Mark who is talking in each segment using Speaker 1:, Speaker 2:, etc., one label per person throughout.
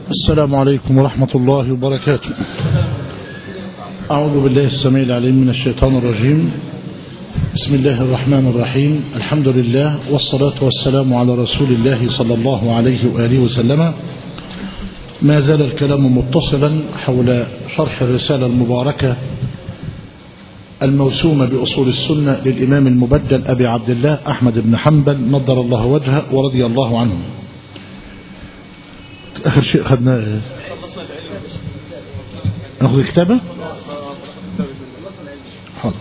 Speaker 1: السلام عليكم ورحمة الله وبركاته أعوذ بالله السميع العليم من الشيطان الرجيم بسم الله الرحمن الرحيم الحمد لله والصلاة والسلام على رسول الله صلى الله عليه وآله وسلم ما زال الكلام متصلا حول شرح الرسالة المباركة الموسومة بأصول السنة للإمام المبدل أبي عبد الله أحمد بن حنبل نضر الله وجهه ورضي الله عنه آخر شيء أخذنا ناخذ كتابة حاضر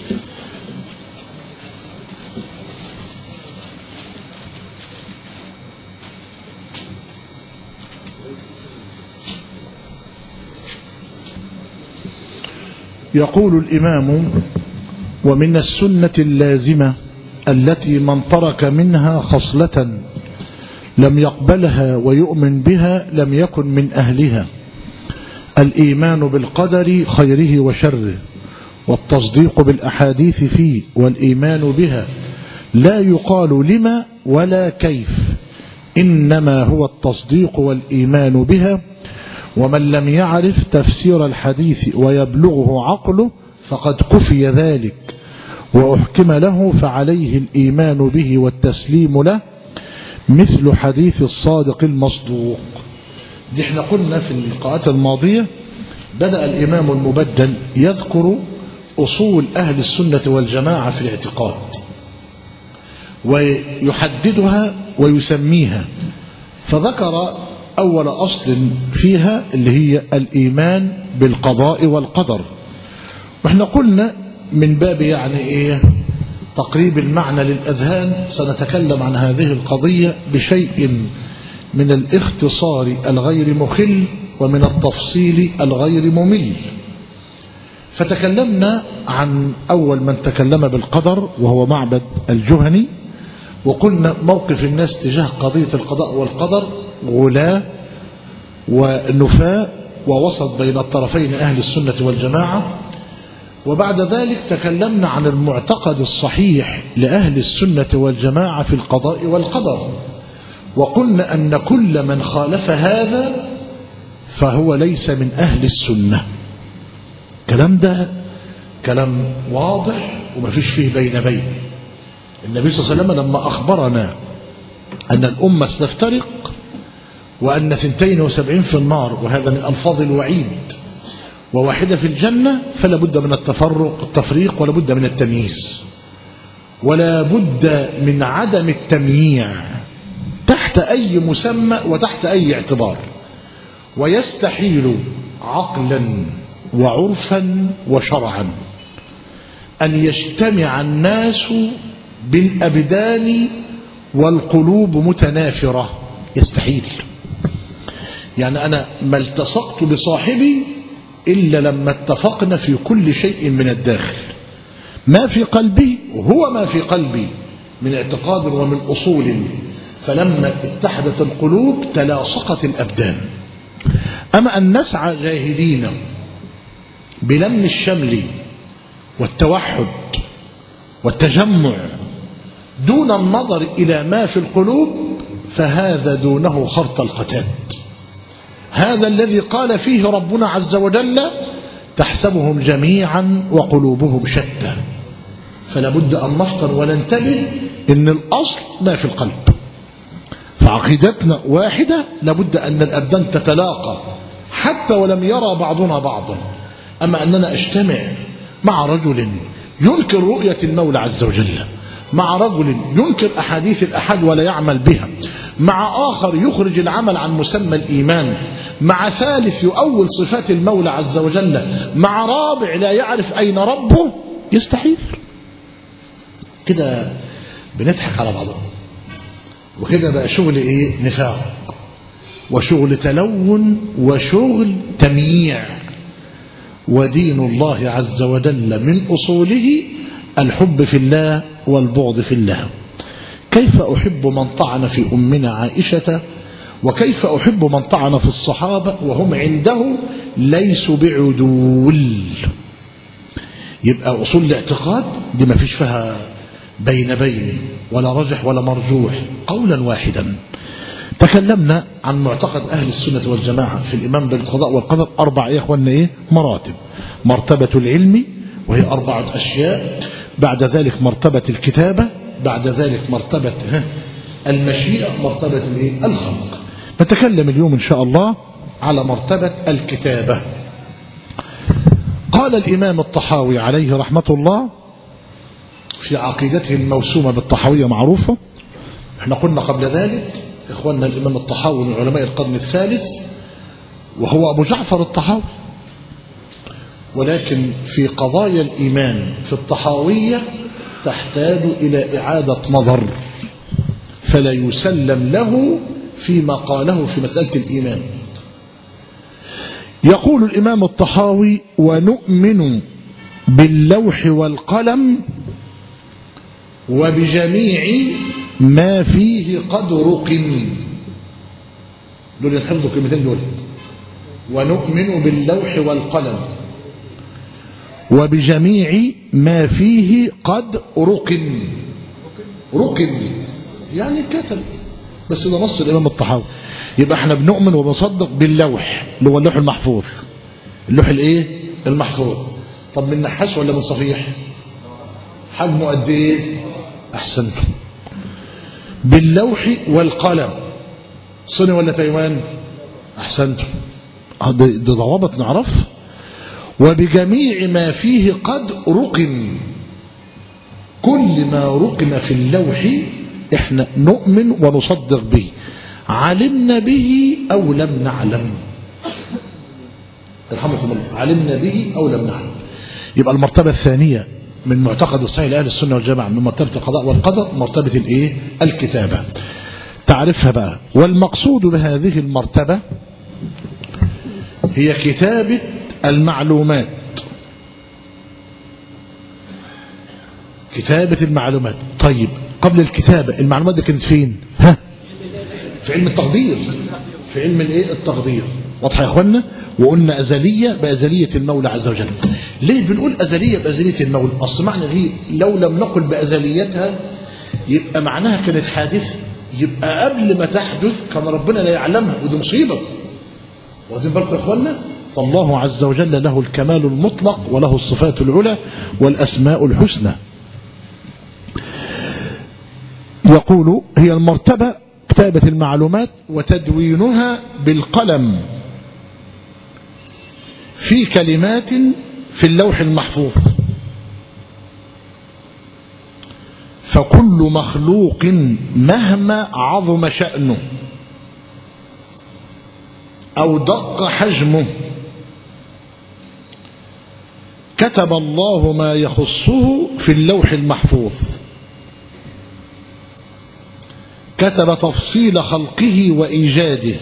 Speaker 1: يقول الإمام ومن السنة اللازمة التي من ترك منها خصلة لم يقبلها ويؤمن بها لم يكن من أهلها الإيمان بالقدر خيره وشره والتصديق بالأحاديث فيه والإيمان بها لا يقال لما ولا كيف إنما هو التصديق والإيمان بها ومن لم يعرف تفسير الحديث ويبلغه عقله فقد كفي ذلك وأحكم له فعليه الإيمان به والتسليم له مثل حديث الصادق المصدوق دي احنا قلنا في اللقاءات الماضية بدأ الإمام المبدل يذكر أصول أهل السنة والجماعة في الاعتقاد ويحددها ويسميها فذكر أول أصل فيها اللي هي الإيمان بالقضاء والقدر واحنا قلنا من باب يعني إيه تقريب المعنى للأذهان سنتكلم عن هذه القضية بشيء من الاختصار الغير مخل ومن التفصيل الغير ممل فتكلمنا عن أول من تكلم بالقدر وهو معبد الجهني وقلنا موقف الناس تجاه قضية القضاء والقدر غلاة ونفاء ووسط بين الطرفين أهل السنة والجماعة وبعد ذلك تكلمنا عن المعتقد الصحيح لأهل السنة والجماعة في القضاء والقدر وقلنا أن كل من خالف هذا فهو ليس من أهل السنة كلام ده كلام واضح وما فيش فيه بين بين النبي صلى الله عليه وسلم لما أخبرنا أن الأمة ستفترق وأن ثنتين وسبعين في النار وهذا من ألفاظ الوعيد وواحدة في الجنة فلا بد من التفرق التفريق ولا بد من التمييز ولا بد من عدم التمييع تحت أي مسمى وتحت أي اعتبار ويستحيل عقلا وعرفا وشرعا أن يجتمع الناس بالأبدان والقلوب متنافرة يستحيل يعني أنا ما التصقت بصاحبي إلا لما اتفقنا في كل شيء من الداخل ما في قلبي هو ما في قلبي من اعتقاد ومن أصول فلما اتحدت القلوب تلاصقت الأبدان أما أن نسعى جاهدين بلم الشمل والتوحد والتجمع دون النظر إلى ما في القلوب فهذا دونه خرط القتاد هذا الذي قال فيه ربنا عز وجل تحسبهم جميعا وقلوبهم شتى فلا بد أن نفطر وننتبه إن الأصل ما في القلب فعقيدتنا واحدة لابد أن الأبدان تتلاقى حتى ولم يرى بعضنا بعضا أما أننا أجتمع مع رجل ينكر رؤية المولى عز وجل مع رجل ينكر أحاديث الأحد ولا يعمل بها مع آخر يخرج العمل عن مسمى الإيمان مع ثالث يؤول صفات المولى عز وجل مع رابع لا يعرف أين ربه يستحيل كده بنضحك على بعضنا وكده بقى شغل ايه نفاق وشغل تلون وشغل تمييع ودين الله عز وجل من أصوله الحب في الله والبغض في الله كيف أحب من طعن في أمنا عائشة وكيف أحب من طعن في الصحابة وهم عنده ليسوا بعدول يبقى أصول الاعتقاد دي ما فيش فيها بين بين ولا رجح ولا مرجوح قولا واحدا تكلمنا عن معتقد أهل السنة والجماعة في الإمام بالقضاء والقدر أربع إيه أخوانا إيه مراتب مرتبة العلم وهي أربعة أشياء بعد ذلك مرتبة الكتابة بعد ذلك مرتبة المشيئة مرتبة الإيه؟ الخلق نتكلم اليوم إن شاء الله على مرتبة الكتابة قال الإمام الطحاوي عليه رحمة الله في عقيدته الموسومة بالطحاوية معروفة احنا قلنا قبل ذلك إخواننا الإمام الطحاوي من علماء القرن الثالث وهو أبو جعفر الطحاوي ولكن في قضايا الإيمان في الطحاوية تحتاج إلى إعادة نظر فلا يسلم له فيما قاله في مسألة الإيمان يقول الإمام الطحاوي ونؤمن باللوح والقلم وبجميع ما فيه قد رقم دول ينحفظوا الكلمتين دول ونؤمن باللوح والقلم وبجميع ما فيه قد رقم رقم يعني كتب بس ده نص الإمام الطحاوي يبقى احنا بنؤمن وبنصدق باللوح اللي هو اللوح المحفوظ اللوح الايه المحفوظ طب من نحاس ولا من صفيح حجمه قد ايه احسنتم باللوح والقلم صني ولا تايوان احسنتم ده ضوابط نعرف وبجميع ما فيه قد رقم كل ما رقم في اللوح احنا نؤمن ونصدق به علمنا به او لم نعلم رحمكم الله علمنا به او لم نعلم يبقى المرتبة الثانية من معتقد الصحيح لأهل السنة والجماعة من مرتبة القضاء والقدر مرتبة الايه الكتابة تعرفها بقى والمقصود بهذه المرتبة هي كتابة المعلومات كتابة المعلومات طيب قبل الكتابة المعلومات دي كانت فين ها في علم التقدير في علم الايه التقدير واضحه يا اخوانا وقلنا ازليه بازليه المولى عز وجل ليه بنقول ازليه بازليه المولى اصل معنى هي لو لم نقل بازليتها يبقى معناها كانت حادثه يبقى قبل ما تحدث كان ربنا لا يعلمها ودي مصيبه واخدين بالكم يا اخوانا فالله عز وجل له الكمال المطلق وله الصفات العلى والاسماء الحسنى يقول هي المرتبة كتابة المعلومات وتدوينها بالقلم في كلمات في اللوح المحفوظ فكل مخلوق مهما عظم شأنه أو دق حجمه كتب الله ما يخصه في اللوح المحفوظ كتب تفصيل خلقه وإيجاده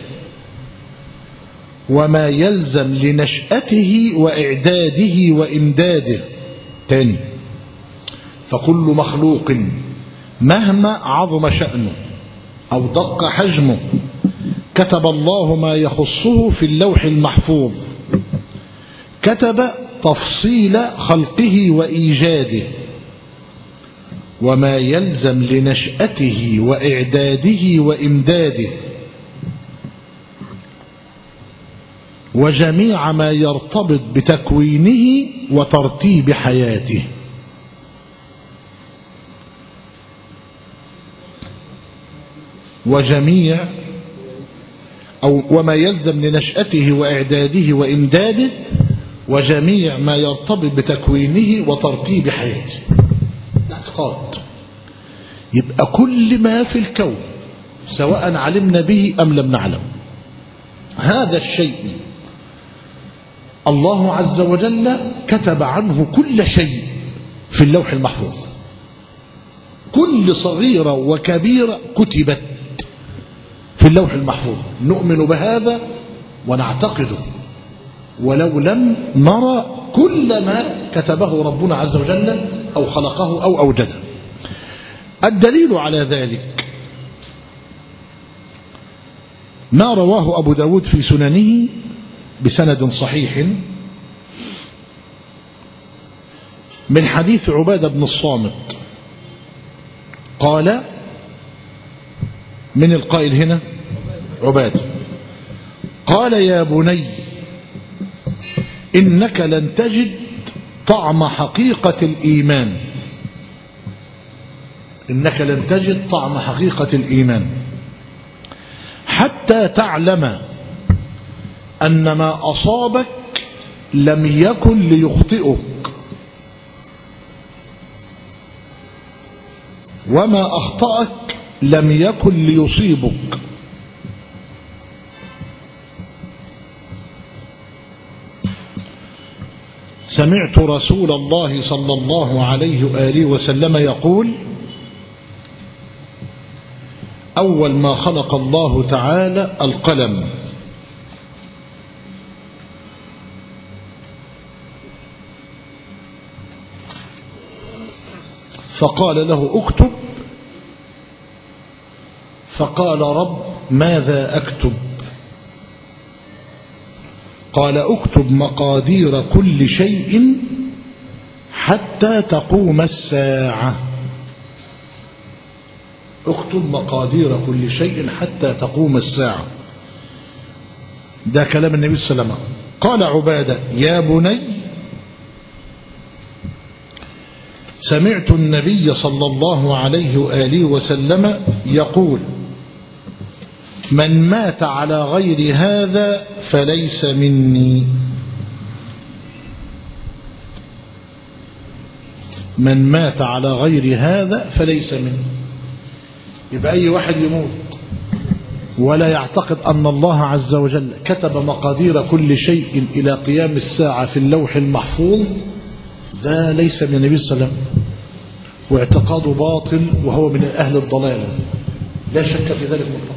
Speaker 1: وما يلزم لنشأته وإعداده وإمداده تاني فكل مخلوق مهما عظم شأنه أو دق حجمه كتب الله ما يخصه في اللوح المحفوظ كتب تفصيل خلقه وإيجاده وما يلزم لنشأته وإعداده وإمداده وجميع ما يرتبط بتكوينه وترتيب حياته وجميع أو وما يلزم لنشأته وإعداده وإمداده وجميع ما يرتبط بتكوينه وترتيب حياته اعتقاد يبقى كل ما في الكون سواء علمنا به أم لم نعلم هذا الشيء الله عز وجل كتب عنه كل شيء في اللوح المحفوظ كل صغيرة وكبيرة كتبت في اللوح المحفوظ نؤمن بهذا ونعتقده ولو لم نرى كل ما كتبه ربنا عز وجل أو خلقه أو أوجده الدليل على ذلك ما رواه أبو داود في سننه بسند صحيح من حديث عبادة بن الصامت قال من القائل هنا عبادة قال يا بني إنك لن تجد طعم حقيقة الإيمان إنك لن تجد طعم حقيقة الإيمان حتى تعلم أن ما أصابك لم يكن ليخطئك وما أخطأك لم يكن ليصيبك سمعت رسول الله صلى الله عليه وآله وسلم يقول أول ما خلق الله تعالى القلم فقال له اكتب فقال رب ماذا أكتب قال اكتب مقادير كل شيء حتى تقوم الساعة اكتب مقادير كل شيء حتى تقوم الساعة ده كلام النبي صلى الله عليه وسلم قال عبادة يا بني سمعت النبي صلى الله عليه وآله وسلم يقول من مات على غير هذا فليس مني من مات على غير هذا فليس مني يبقى أي واحد يموت ولا يعتقد أن الله عز وجل كتب مقادير كل شيء إلى قيام الساعة في اللوح المحفوظ ده ليس من النبي صلى الله عليه وسلم واعتقاده باطل وهو من أهل الضلال لا شك في ذلك مطلقا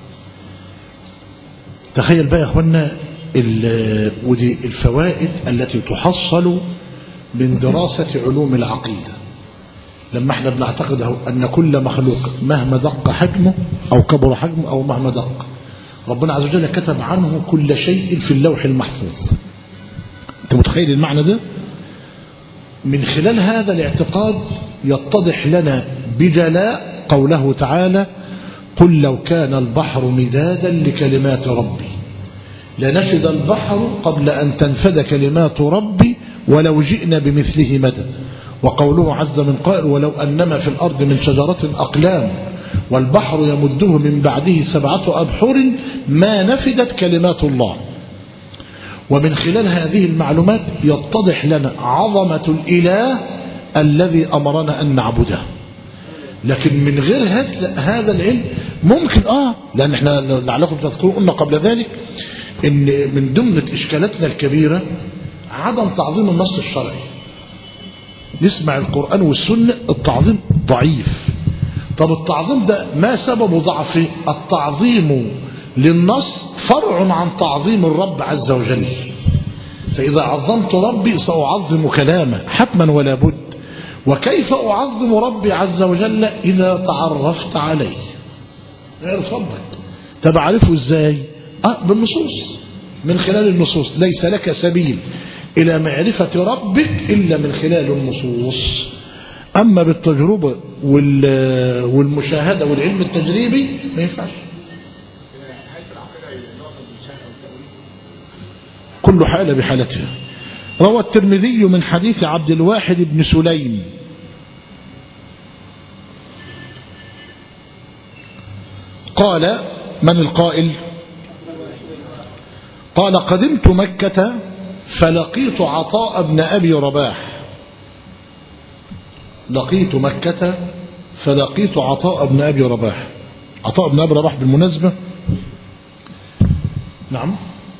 Speaker 1: تخيل بقى يا اخوانا ودي الفوائد التي تحصل من دراسة علوم العقيدة لما احنا بنعتقد أن كل مخلوق مهما دق حجمه أو كبر حجمه أو مهما دق ربنا عز وجل كتب عنه كل شيء في اللوح المحفوظ انت متخيل المعنى ده من خلال هذا الاعتقاد يتضح لنا بجلاء قوله تعالى قل لو كان البحر مدادا لكلمات ربي لنفد البحر قبل أن تنفد كلمات ربي ولو جئنا بمثله مدى وقوله عز من قائل ولو أنما في الأرض من شجرة أقلام والبحر يمده من بعده سبعة أبحر ما نفدت كلمات الله ومن خلال هذه المعلومات يتضح لنا عظمة الإله الذي أمرنا أن نعبده لكن من غير هذا العلم ممكن آه لأن احنا لعلكم تذكرون قلنا قبل ذلك ان من ضمن إشكالاتنا الكبيرة عدم تعظيم النص الشرعي نسمع القرآن والسنة التعظيم ضعيف طب التعظيم ده ما سبب ضعفه التعظيم للنص فرع عن تعظيم الرب عز وجل فإذا عظمت ربي سأعظم كلامه حتما ولا بد وكيف أعظم ربي عز وجل إذا تعرفت عليه اعرف ربك طب أعرفه إزاي آه بالنصوص من خلال النصوص ليس لك سبيل إلى معرفة ربك إلا من خلال النصوص أما بالتجربة والمشاهدة والعلم التجريبي ما ينفعش كل حالة بحالتها روى الترمذي من حديث عبد الواحد بن سليم قال من القائل قال قدمت مكة فلقيت عطاء بن أبي رباح لقيت مكة فلقيت عطاء بن أبي رباح عطاء بن أبي رباح بالمناسبة نعم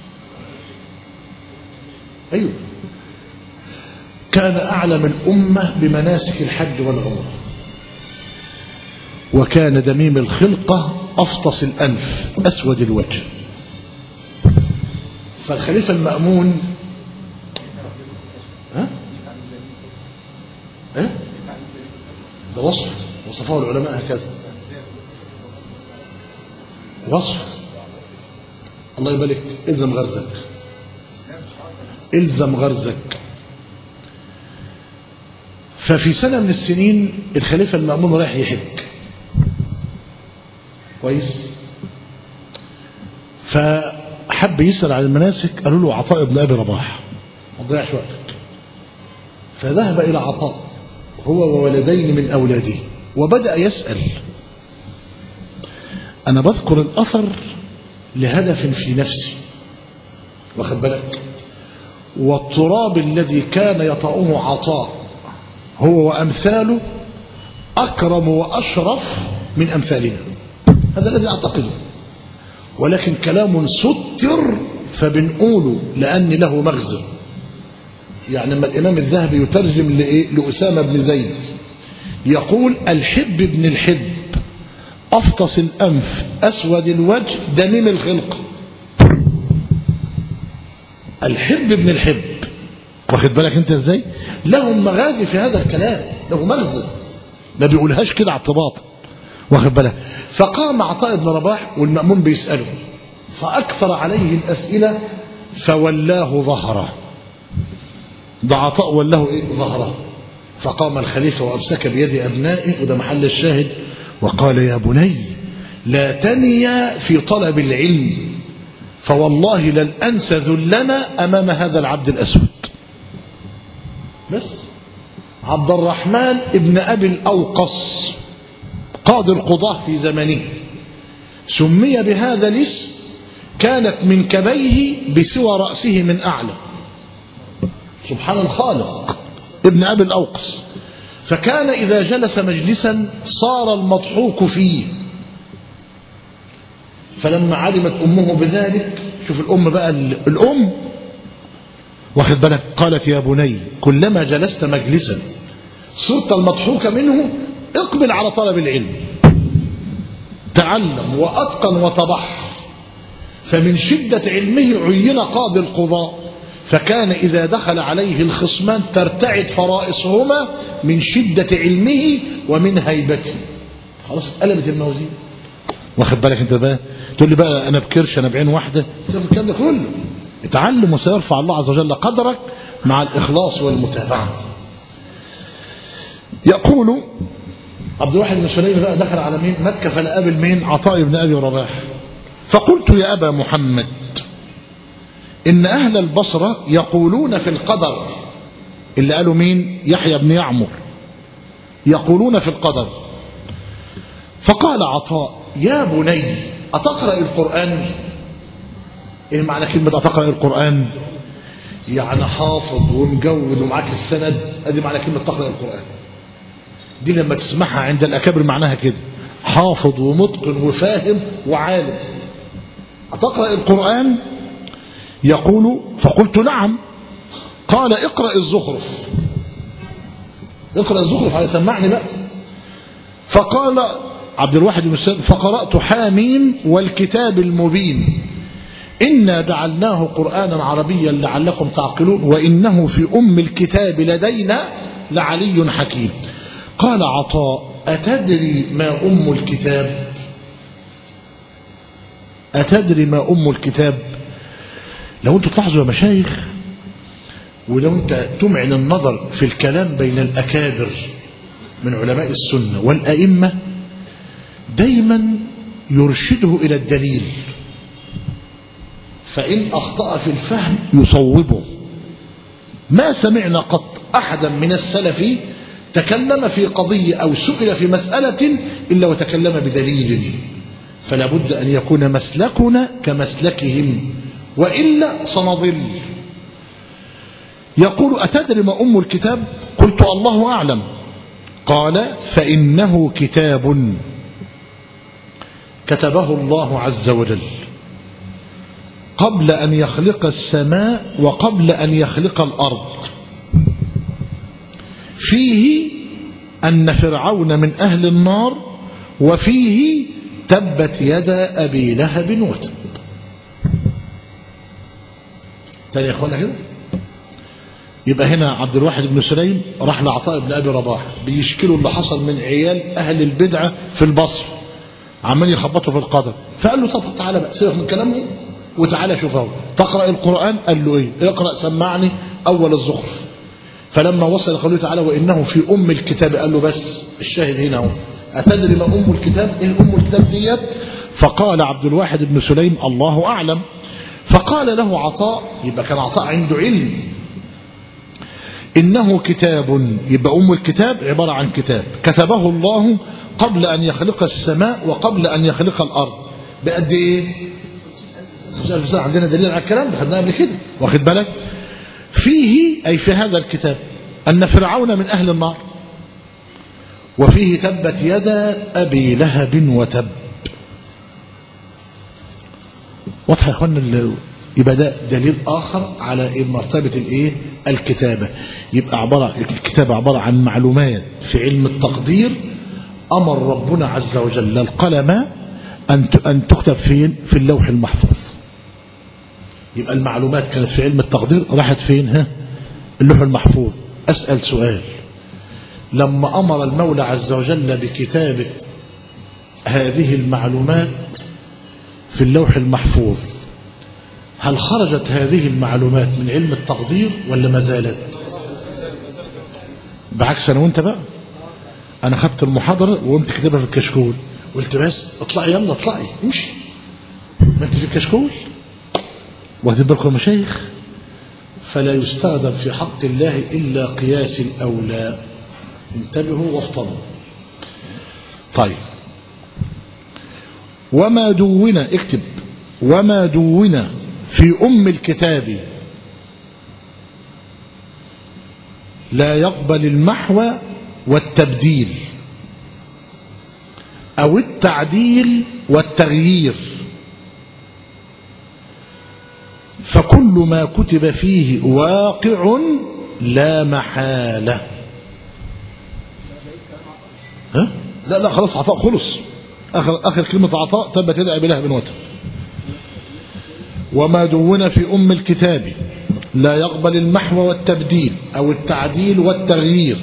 Speaker 1: أيوه كان أعلم الأمة بمناسك الحج والعمرة وكان دميم الخلقة أفطس الأنف أسود الوجه فالخليفة المأمون ها؟ ها؟ ده وصف وصفه العلماء هكذا وصف الله يبارك الزم غرزك الزم غرزك ففي سنة من السنين الخليفة المأمون رايح يحج كويس فحب يسأل عن المناسك قالوا له عطاء بن أبي رباح ما تضيعش وقتك فذهب إلى عطاء هو وولدين من أولاده وبدأ يسأل أنا بذكر الأثر لهدف في نفسي واخد بالك والتراب الذي كان يطأه عطاء هو وأمثاله أكرم وأشرف من أمثالنا هذا الذي أعتقده ولكن كلام ستر فبنقوله لأن له مغزى يعني لما الإمام الذهبي يترجم لإيه؟ لأسامة بن زيد يقول الحب بن الحب أفطس الأنف أسود الوجه دميم الخلق الحب بن الحب واخد بالك انت ازاي لهم مغازي في هذا الكلام له مغزى ما بيقولهاش كده اعتباط واخد بالك فقام عطاء بن رباح والمأمون بيسأله فأكثر عليه الأسئلة فولاه ظهره ده عطاء ولاه ايه ظهره فقام الخليفة وأمسك بيد أبنائه وده محل الشاهد وقال يا بني لا تنيا في طلب العلم فوالله لن أنسى ذلنا أمام هذا العبد الأسود بس عبد الرحمن ابن أبي الأوقص قاضي القضاة في زمنه سمي بهذا الاسم كانت من كبيه بسوى رأسه من أعلى سبحان الخالق ابن أبي الأوقص فكان إذا جلس مجلسا صار المضحوك فيه فلما علمت أمه بذلك شوف الأم بقى الأم واخد بالك قالت يا بني كلما جلست مجلسا صرت المضحوك منه اقبل على طلب العلم تعلم وأتقن وتبحر فمن شدة علمه عين قاضي القضاء فكان إذا دخل عليه الخصمان ترتعد فرائصهما من شدة علمه ومن هيبته خلاص اتقلبت الموازين واخد بالك انت بقى تقول لي بقى انا بكرش انا بعين واحده شوف الكلام ده كله اتعلم وسيرفع الله عز وجل قدرك مع الاخلاص والمتابعه يقول عبد الواحد بن سليم بقى دخل على مين مكه فلقابل مين عطاء بن ابي رباح فقلت يا ابا محمد ان اهل البصره يقولون في القدر اللي قالوا مين يحيى بن يعمر يقولون في القدر فقال عطاء يا بني أتقرأ القرآن إيه معنى كلمة أتقرأ القرآن يعني حافظ ومجود ومعاك السند ادي معنى كلمة تقرأ القرآن دي لما تسمعها عند الأكابر معناها كده حافظ ومتقن وفاهم وعالم أتقرأ القرآن يقول فقلت نعم قال اقرأ الزخرف اقرأ الزخرف على سمعني بقى فقال عبد الواحد بن سلام فقرأت حاميم والكتاب المبين إنا جعلناه قرآنا عربيا لعلكم تعقلون وإنه في أم الكتاب لدينا لعلي حكيم قال عطاء أتدري ما أم الكتاب أتدري ما أم الكتاب لو أنتم تلاحظوا يا مشايخ ولو أنت تمعن النظر في الكلام بين الأكابر من علماء السنة والأئمة دايما يرشده إلى الدليل فإن أخطأ في الفهم يصوبه ما سمعنا قط أحدا من السلف تكلم في قضية أو سئل في مسألة إلا وتكلم بدليل فلا بد أن يكون مسلكنا كمسلكهم وإلا سنضل يقول أتدري ما أم الكتاب قلت الله أعلم قال فإنه كتاب كتبه الله عز وجل قبل أن يخلق السماء وقبل أن يخلق الأرض فيه أن فرعون من أهل النار وفيه تبت يدا أبي لهب وتب تاني يا أخوانا كده يبقى هنا عبد الواحد بن سليم راح لعطاء بن أبي رباح بيشكلوا اللي حصل من عيال أهل البدعة في البصر عمال يخبطوا في القدر فقال له طب تعالى بقى سيبك من كلامه وتعالى شوف اهو تقرأ القرآن قال له ايه اقرأ سمعني أول الزخرف فلما وصل قوله تعالى وإنه في أم الكتاب قال له بس الشاهد هنا اهو أتدري ما أم الكتاب إيه أم الكتاب ديت فقال عبد الواحد بن سليم الله أعلم فقال له عطاء يبقى كان عطاء عنده علم إنه كتاب يبقى أم الكتاب عبارة عن كتاب كتبه الله قبل أن يخلق السماء وقبل أن يخلق الأرض بقد إيه مش ألف سنة عندنا دليل على الكلام ده خدناه قبل كده واخد بالك فيه أي في هذا الكتاب أن فرعون من أهل النار وفيه تبت يدا أبي لهب وتب واضح يا اخوانا يبقى ده دليل آخر على مرتبة الايه الكتابة يبقى عبارة الكتابة عبارة عن معلومات في علم التقدير أمر ربنا عز وجل القلم أن أن تكتب فين في اللوح المحفوظ يبقى المعلومات كانت في علم التقدير راحت فين ها اللوح المحفوظ أسأل سؤال لما أمر المولى عز وجل بكتابة هذه المعلومات في اللوح المحفوظ هل خرجت هذه المعلومات من علم التقدير ولا ما زالت بعكس أنا وانت بقى أنا خدت المحاضرة وقمت كتبها في الكشكول قلت بس اطلعي يلا اطلعي امشي ما انت في الكشكول واخدين بالكم مشايخ فلا يستخدم في حق الله إلا قياس الأولى انتبهوا وافطنوا طيب وما دون اكتب وما دون في أم الكتاب لا يقبل المحو والتبديل أو التعديل والتغيير فكل ما كتب فيه واقع لا محالة ها؟ لا لا خلاص عطاء خلص آخر, آخر كلمة عطاء تبت يد أبي لهب وتر وما دون في أم الكتاب لا يقبل المحو والتبديل أو التعديل والتغيير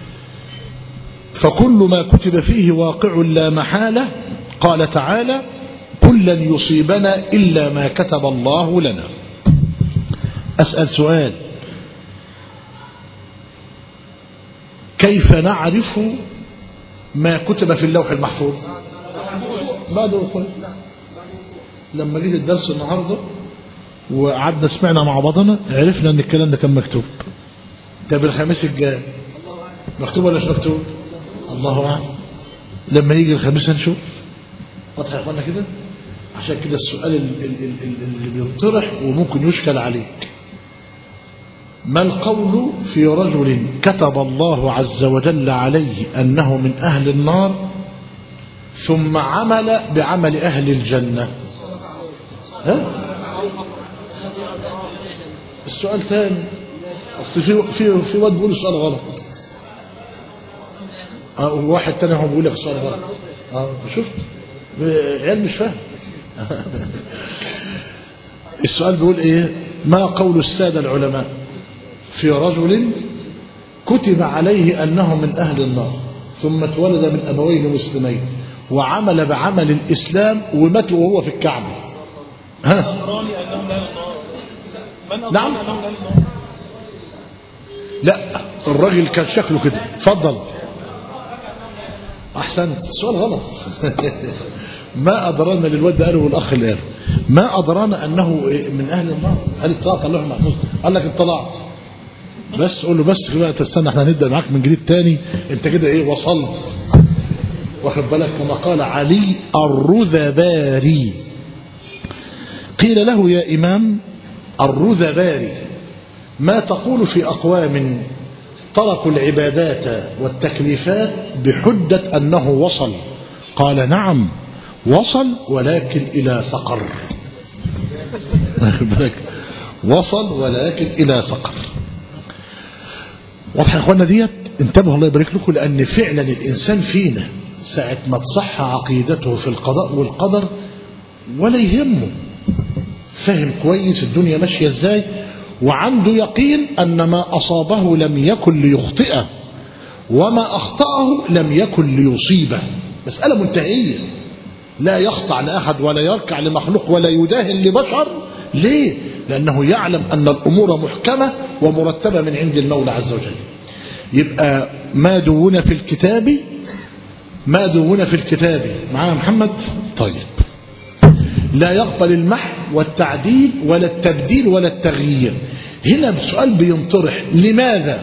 Speaker 1: فكل ما كتب فيه واقع لا محالة قال تعالى قل لن يصيبنا إلا ما كتب الله لنا أسأل سؤال كيف نعرف ما كتب في اللوح المحفوظ بعد وقل لما جيت الدرس النهاردة وقعدنا سمعنا مع بعضنا عرفنا ان الكلام ده كان مكتوب ده بالخميس الجاي مكتوب ولا مش مكتوب الله اعلم لما يجي الخميس هنشوف واضح يا اخوانا كده عشان كده السؤال اللي بيطرح وممكن يشكل عليك ما القول في رجل كتب الله عز وجل عليه أنه من أهل النار ثم عمل بعمل أهل الجنة ها؟ السؤال تاني أصل في في في واد بيقول السؤال غلط اه واحد تاني هو بيقول لك السؤال غلط اه شفت عيال مش فاهم السؤال بيقول ايه ما قول السادة العلماء في رجل كتب عليه أنه من أهل النار ثم اتولد من أبوين مسلمين وعمل بعمل الإسلام ومات وهو في الكعبة ها نعم لا الراجل كان شكله كده اتفضل احسن السؤال غلط ما أدرانا للواد قاله والأخ اللي قاله ما أدرانا أنه من أهل النار هل اطلعت الله محفوظ قال لك اطلعت بس قول له بس بقى تستنى احنا هنبدأ معاك من جديد تاني انت كده ايه وصلت واخد بالك كما قال علي الرذباري قيل له يا إمام الرذباري ما تقول في أقوام تركوا العبادات والتكليفات بحجة أنه وصل قال نعم وصل ولكن إلى سقر وصل ولكن إلى سقر واضح يا اخوانا ديت انتبهوا الله يبارك لكم لأن فعلا الإنسان فينا ساعة ما تصح عقيدته في القضاء والقدر ولا يهمه فهم كويس الدنيا ماشية ازاي وعنده يقين أن ما أصابه لم يكن ليخطئه وما أخطأه لم يكن ليصيبه مسألة منتهية لا يخضع لأحد ولا يركع لمخلوق ولا يداهن لبشر ليه؟ لأنه يعلم أن الأمور محكمة ومرتبة من عند المولى عز وجل يبقى ما دون في الكتاب ما دون في الكتاب معانا محمد طيب لا يقبل المحو والتعديل ولا التبديل ولا التغيير هنا بسؤال بينطرح لماذا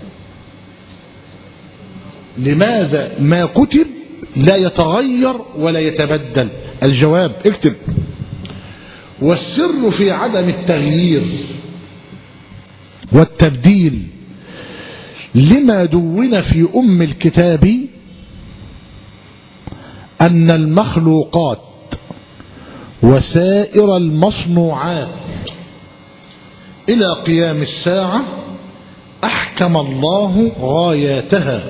Speaker 1: لماذا ما كتب لا يتغير ولا يتبدل الجواب اكتب والسر في عدم التغيير والتبديل لما دون في أم الكتاب أن المخلوقات وسائر المصنوعات إلى قيام الساعة أحكم الله غاياتها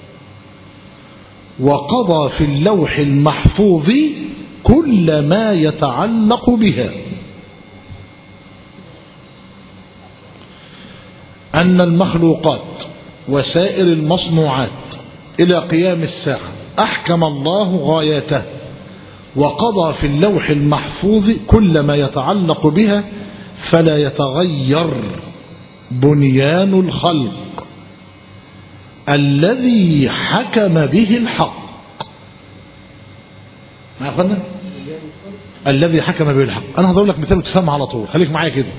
Speaker 1: وقضى في اللوح المحفوظ كل ما يتعلق بها أن المخلوقات وسائر المصنوعات إلى قيام الساعة أحكم الله غايته وقضى في اللوح المحفوظ كل ما يتعلق بها فلا يتغير بنيان الخلق الذي حكم به الحق ما أخذنا الذي حكم به الحق أنا هضرب لك مثال وتفهمها على طول خليك معايا كده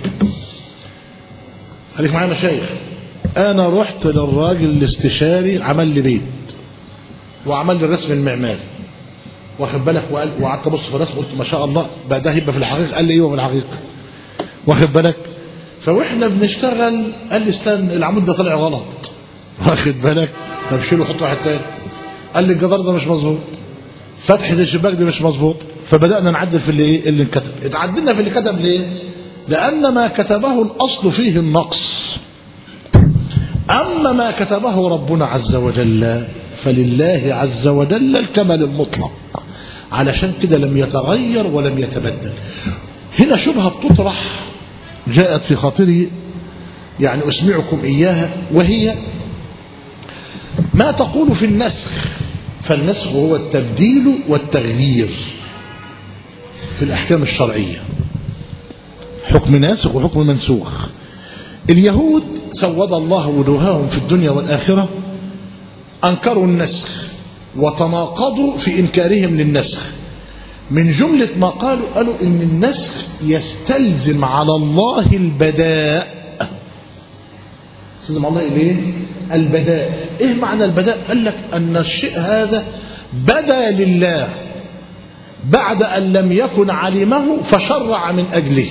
Speaker 1: خليك معايا مشايخ أنا رحت للراجل الاستشاري عمل لي بيت وعمل لي الرسم المعماري واخد بالك وقال وقعدت ابص في الرسم قلت ما شاء الله بقى ده هيبقى في الحقيقه قال لي ايوه في الحقيقه واخد بالك فواحنا بنشتغل قال لي استنى العمود ده طلع غلط واخد بالك طب شيله حط واحد تاني قال لي الجدار ده مش مظبوط فتحه الشباك دي مش مظبوط فبدانا نعدل في اللي ايه اللي انكتب اتعدلنا في اللي كتب ليه لان ما كتبه الاصل فيه النقص اما ما كتبه ربنا عز وجل فلله عز وجل الكمال المطلق علشان كده لم يتغير ولم يتبدل هنا شبهة بتطرح جاءت في خاطري يعني أسمعكم إياها وهي ما تقول في النسخ فالنسخ هو التبديل والتغيير في الأحكام الشرعية حكم ناسخ وحكم منسوخ اليهود سود الله وجوههم في الدنيا والآخرة أنكروا النسخ وتناقضوا في إنكارهم للنسخ من جملة ما قالوا قالوا إن النسخ يستلزم على الله البداء يستلزم على الله إيه؟ البداء إيه معنى البداء قال لك أن الشيء هذا بدا لله بعد أن لم يكن علمه فشرع من أجله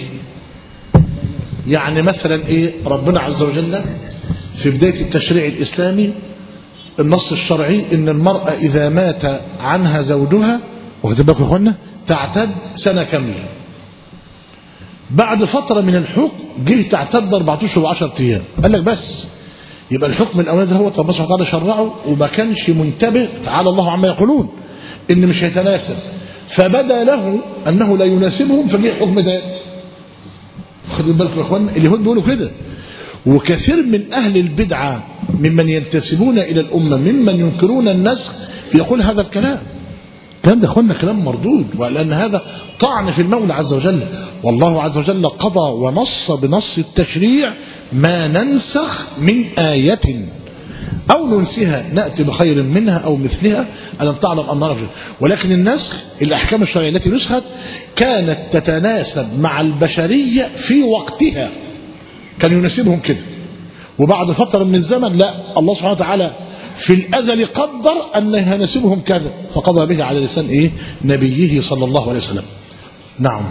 Speaker 1: يعني مثلا إيه ربنا عز وجل في بداية التشريع الإسلامي النص الشرعي ان المرأة اذا مات عنها زوجها واخد بالكم يا اخوانا تعتد سنة كاملة بعد فترة من الحكم جه تعتد 14 و10 ايام قال لك بس يبقى الحكم الاولاني ده هو ربنا سبحانه وتعالى شرعه وما كانش منتبه تعالى الله عما يقولون ان مش هيتناسب فبدا له انه لا يناسبهم فجه حكم ده خدوا بالكم يا اخوانا اليهود بيقولوا كده وكثير من أهل البدعة ممن ينتسبون إلى الأمة ممن ينكرون النسخ يقول هذا الكلام كان ده أخوانا كلام مردود ولأن هذا طعن في المولى عز وجل والله عز وجل قضى ونص بنص التشريع ما ننسخ من آية أو ننسها نأتي بخير منها أو مثلها ألم تعلم أن نرجع ولكن النسخ الأحكام الشرعية التي نسخت كانت تتناسب مع البشرية في وقتها كان يناسبهم كده وبعد فترة من الزمن لا الله سبحانه وتعالى في الأزل قدر أن يناسبهم كذا فقضى به على لسان إيه نبيه صلى الله عليه وسلم نعم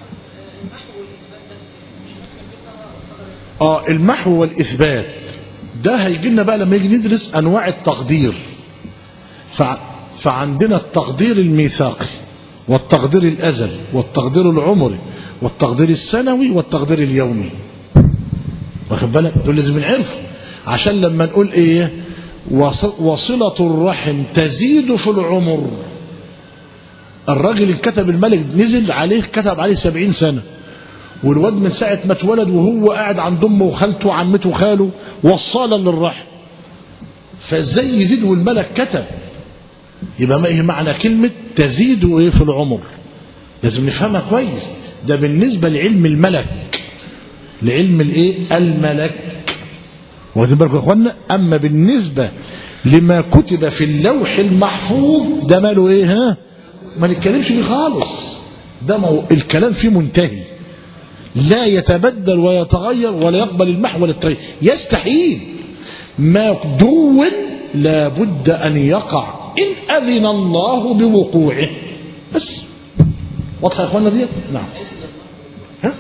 Speaker 1: آه المحو والإثبات ده هيجي لنا بقى لما يجي ندرس أنواع التقدير فع فعندنا التقدير الميثاقي والتقدير الأزل والتقدير العمري والتقدير السنوي والتقدير اليومي واخد بالك دول لازم نعرفه عشان لما نقول ايه وصلة الرحم تزيد في العمر الراجل اللي كتب الملك نزل عليه كتب عليه سبعين سنة والواد من ساعة ما اتولد وهو قاعد عند امه وخالته وعمته وخاله وصالا للرحم فازاي يزيد والملك كتب يبقى ما ايه معنى كلمة تزيد ايه في العمر لازم نفهمها كويس ده بالنسبة لعلم الملك لعلم الايه الملك واخدين بالكم يا اخوانا اما بالنسبه لما كتب في اللوح المحفوظ ده ماله ايه ها ما نتكلمش فيه خالص ده مو... الكلام فيه منتهي لا يتبدل ويتغير ولا يقبل المحو ولا التغيير يستحيل مقدو لا بد أن يقع إن أذن الله بوقوعه بس واضحة يا أخوانا دي نعم ها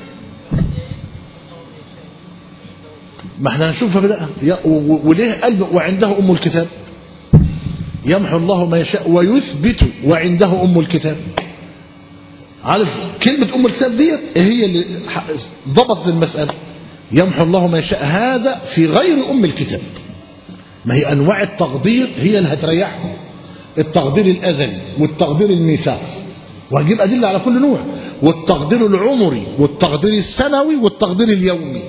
Speaker 1: ما احنا هنشوفها بدأ وليه قال وعنده أم الكتاب يمحو الله ما يشاء ويثبت وعنده أم الكتاب عارف كلمة أم الكتاب ديت هي اللي ضبطت المسألة يمحو الله ما يشاء هذا في غير أم الكتاب ما هي أنواع التقدير هي اللي هتريحهم التقدير الأزلي والتقدير الميثاق وهجيب أدلة على كل نوع والتقدير العمري والتقدير السنوي والتقدير اليومي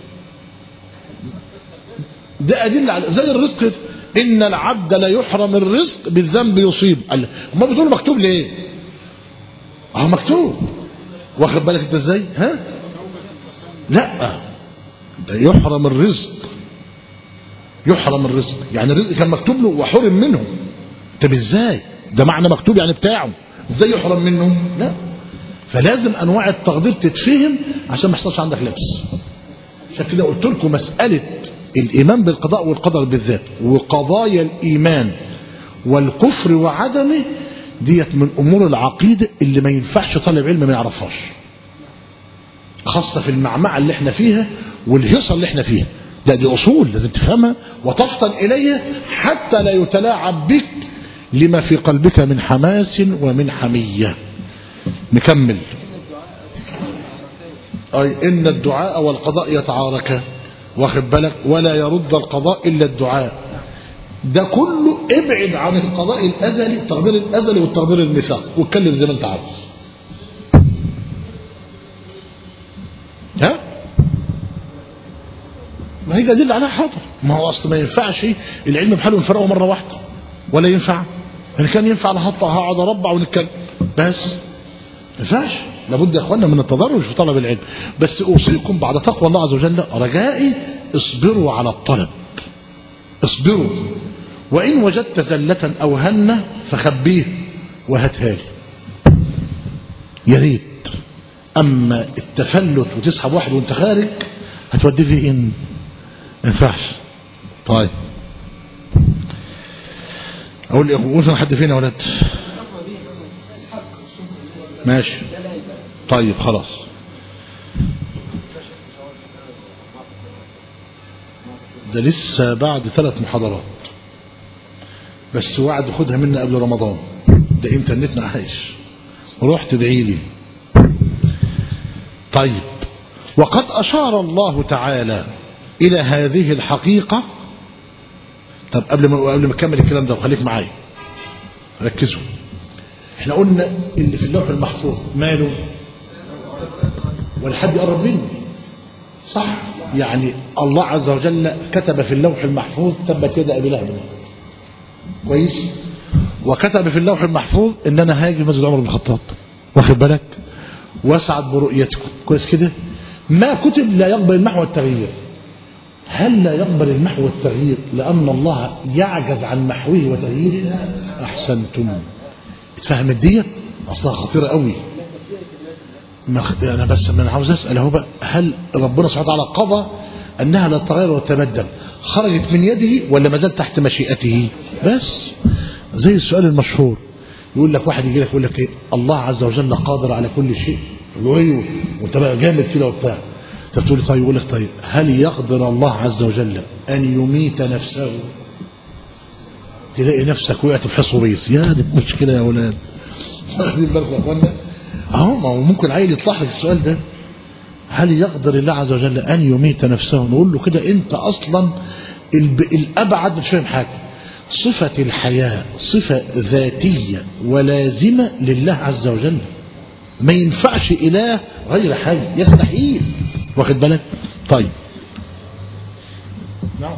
Speaker 1: ده أدلة على زي الرزق إن العبد لا يحرم الرزق بالذنب يصيب ما بتقول مكتوب ليه اه مكتوب واخد بالك انت ازاي ها لا ده يحرم الرزق يحرم الرزق يعني الرزق كان مكتوب له وحرم منه طب ازاي ده معنى مكتوب يعني بتاعه ازاي يحرم منه لا فلازم انواع التقدير تتفهم عشان ما يحصلش عندك لبس عشان كده قلت لكم مساله الايمان بالقضاء والقدر بالذات وقضايا الايمان والكفر وعدمه ديت من امور العقيده اللي ما ينفعش طالب علم ما يعرفهاش خاصه في المعمعه اللي احنا فيها والهيصه اللي احنا فيها ده دي اصول لازم تفهمها وتفطن اليها حتى لا يتلاعب بك لما في قلبك من حماس ومن حميه نكمل اي ان الدعاء والقضاء يتعاركان واخد بالك ولا يرد القضاء الا الدعاء ده كله ابعد عن القضاء الازلي التقدير الازلي والتقدير الميثاق واتكلم زي ما انت عاوز ها ما هي دليل على حاضر ما هو اصل ما ينفعش العلم بحاله ينفرقه مره واحده ولا ينفع ان كان ينفع انا هقعد اربع ونتكلم بس ما ينفعش لابد يا اخوانا من التدرج في طلب العلم بس اوصيكم بعد تقوى الله عز وجل رجائي اصبروا على الطلب اصبروا وان وجدت زلة او هنة فخبيه وهاتها لي يا ريت اما التفلت وتسحب واحد وانت خارج هتوديه فين ما ينفعش طيب اقول لي وصل حد فين يا ولاد ماشي طيب خلاص ده لسه بعد ثلاث محاضرات بس وعد خدها منا قبل رمضان ده انترنتنا عايش روح تدعي لي طيب وقد أشار الله تعالى إلى هذه الحقيقة طب قبل ما قبل ما اكمل الكلام ده وخليك معايا ركزوا احنا قلنا اللي في اللوح المحفوظ ماله ولا حد يقرب منه صح يعني الله عز وجل كتب في اللوح المحفوظ تبت يد ابي لهب كويس وكتب في اللوح المحفوظ ان انا هاجي مسجد عمر بن الخطاب واخد بالك واسعد برؤيتكم كويس كده ما كتب لا يقبل المحو والتغيير هل لا يقبل المحو والتغيير لأن الله يعجز عن محوه وتغييرها أحسنتم اتفهمت ديت أصلها خطيرة قوي أنا بس من عاوز أسأل هو بقى هل ربنا سبحانه وتعالى قضى أنها لا تغير وتبدل خرجت من يده ولا ما زال تحت مشيئته بس زي السؤال المشهور يقول لك واحد يجي لك يقول لك ايه الله عز وجل قادر على كل شيء يقول له ايوه وانت بقى جامد كده وبتاع تقول لي طيب يقول لك طيب هل يقدر الله عز وجل أن يميت نفسه تلاقي نفسك وقعت في حصو بيس يا دي مشكلة يا أولاد واخدين بالكم يا أخوانا أهو ما هو ممكن عيل يطلع لك السؤال ده هل يقدر الله عز وجل أن يميت نفسه نقول له كده أنت أصلا الأبعد مش فاهم حاجة صفة الحياة صفة ذاتية ولازمة لله عز وجل ما ينفعش إله غير حي يستحيل واخد بالك طيب نعم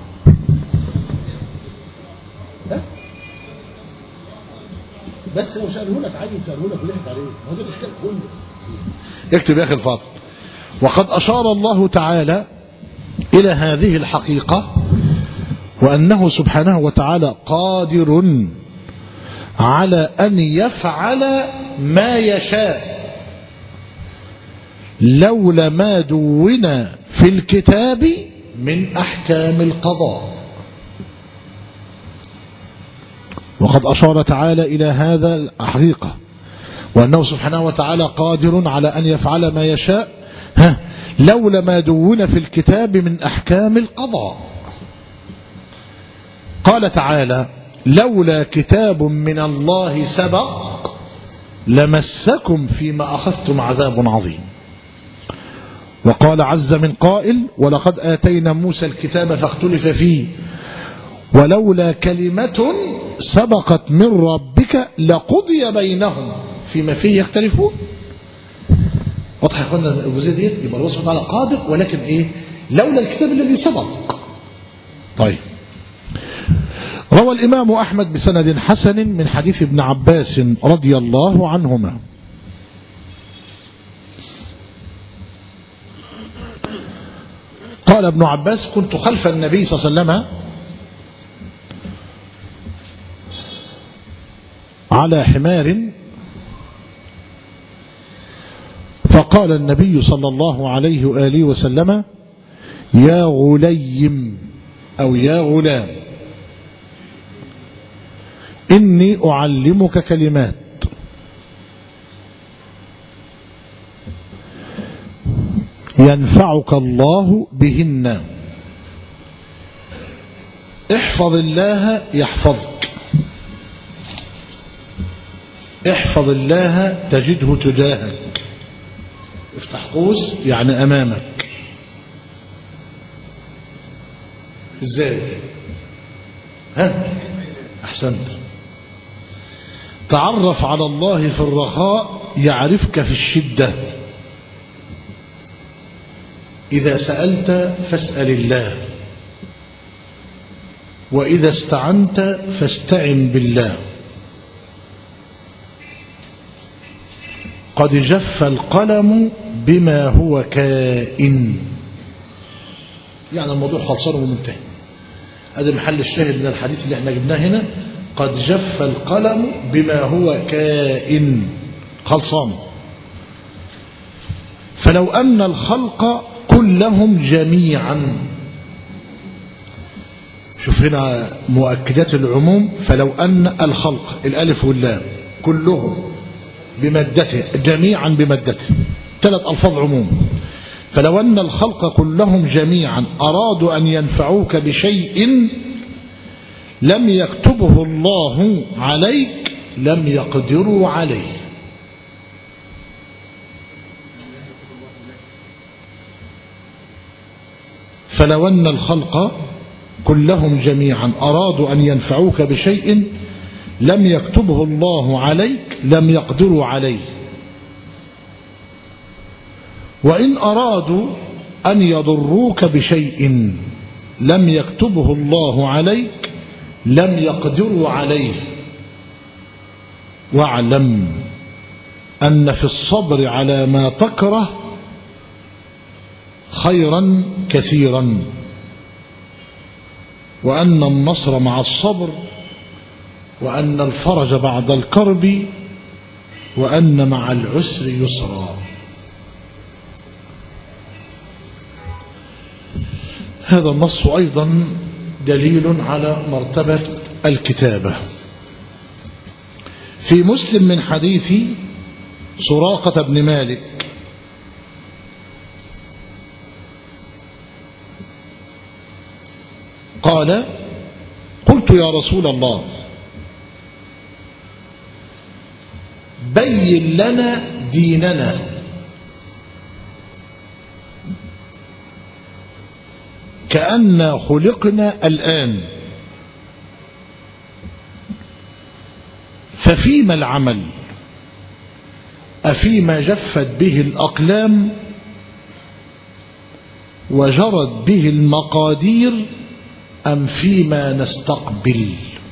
Speaker 1: بس لو سأله لك عادي سأله لك ولحت عليه هذا الإشكال كله اكتب يا أخي الفاضل وقد أشار الله تعالى إلى هذه الحقيقة وأنه سبحانه وتعالى قادر على أن يفعل ما يشاء لولا ما دون في الكتاب من أحكام القضاء وقد أشار تعالى إلى هذا الحقيقة وأنه سبحانه وتعالى قادر على أن يفعل ما يشاء ها لولا ما دون في الكتاب من أحكام القضاء قال تعالى لولا كتاب من الله سبق لمسكم فيما أخذتم عذاب عظيم وقال عز من قائل ولقد آتينا موسى الكتاب فاختلف فيه ولولا كلمة سبقت من ربك لقضي بينهم فيما فيه يختلفون واضح يا اخوانا الجزئيه ديت يبقى الله سبحانه وتعالى قادر ولكن ايه لولا الكتاب الذي سبق طيب روى الإمام أحمد بسند حسن من حديث ابن عباس رضي الله عنهما قال ابن عباس كنت خلف النبي صلى الله عليه وسلم على حمار فقال النبي صلى الله عليه وآله وسلم يا غليم أو يا غلام إني أعلمك كلمات ينفعك الله بهن احفظ الله يحفظك احفظ الله تجده تجاهك افتح قوس يعني أمامك ازاي ها احسنت تعرف على الله في الرخاء يعرفك في الشدة إذا سألت فاسأل الله وإذا استعنت فاستعن بالله قد جف القلم بما هو كائن يعني الموضوع خلصان ومنتهي هذا محل الشاهد من الحديث اللي احنا جبناه هنا قد جف القلم بما هو كائن خلصان فلو أن الخلق كلهم جميعا شوف هنا مؤكدات العموم فلو أن الخلق الألف واللام كلهم بمادته جميعا بمادته ثلاث ألفاظ عموم فلو أن الخلق كلهم جميعا أرادوا أن ينفعوك بشيء لم يكتبه الله عليك لم يقدروا عليه فلو أن الخلق كلهم جميعا أرادوا أن ينفعوك بشيء لم يكتبه الله عليك لم يقدروا عليه وإن أرادوا أن يضروك بشيء لم يكتبه الله عليك لم يقدروا عليه واعلم أن في الصبر على ما تكره خيرا كثيرا وأن النصر مع الصبر وأن الفرج بعد الكرب وأن مع العسر يسرا هذا النص أيضا دليل على مرتبة الكتابة في مسلم من حديث سراقة بن مالك قال قلت يا رسول الله بين لنا ديننا كأن خلقنا الآن ففيما العمل أفيما جفت به الأقلام وجرت به المقادير أم فيما نستقبل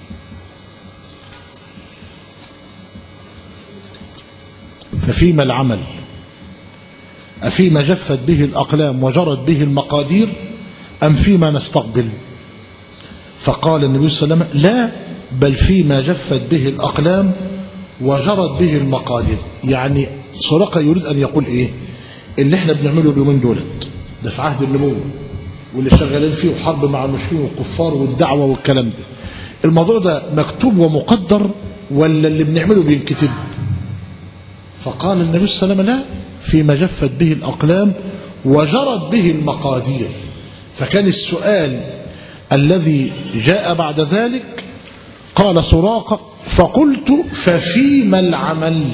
Speaker 1: ففيما العمل أفيما جفت به الأقلام وجرت به المقادير أم فيما نستقبل فقال النبي صلى الله عليه وسلم لا بل فيما جفت به الأقلام وجرت به المقادير يعني سرقة يريد أن يقول إيه اللي احنا بنعمله اليومين دولت ده في عهد النبوة واللي شغالين فيه وحرب مع المشركين والكفار والدعوة والكلام ده الموضوع ده مكتوب ومقدر ولا اللي بنعمله بينكتب فقال النبي صلى الله عليه وسلم لا فيما جفت به الأقلام وجرت به المقادير فكان السؤال الذي جاء بعد ذلك قال سراقة فقلت ففيما العمل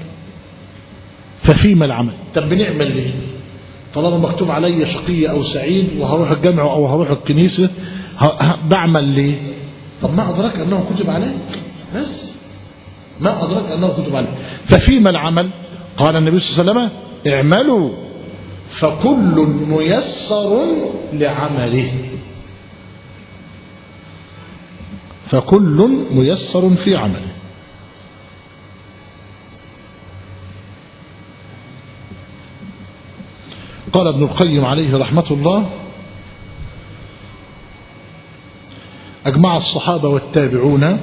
Speaker 1: ففيما العمل طب بنعمل ليه طالما مكتوب علي شقي أو سعيد وهروح الجامع أو هروح الكنيسة بعمل ليه طب ما أدرك أنه كتب عليك بس ما أدرك أنه كتب عليك ففيما العمل قال النبي صلى الله عليه وسلم اعملوا فكل ميسر لعمله فكل ميسر في عمله قال ابن القيم عليه رحمة الله أجمع الصحابة والتابعون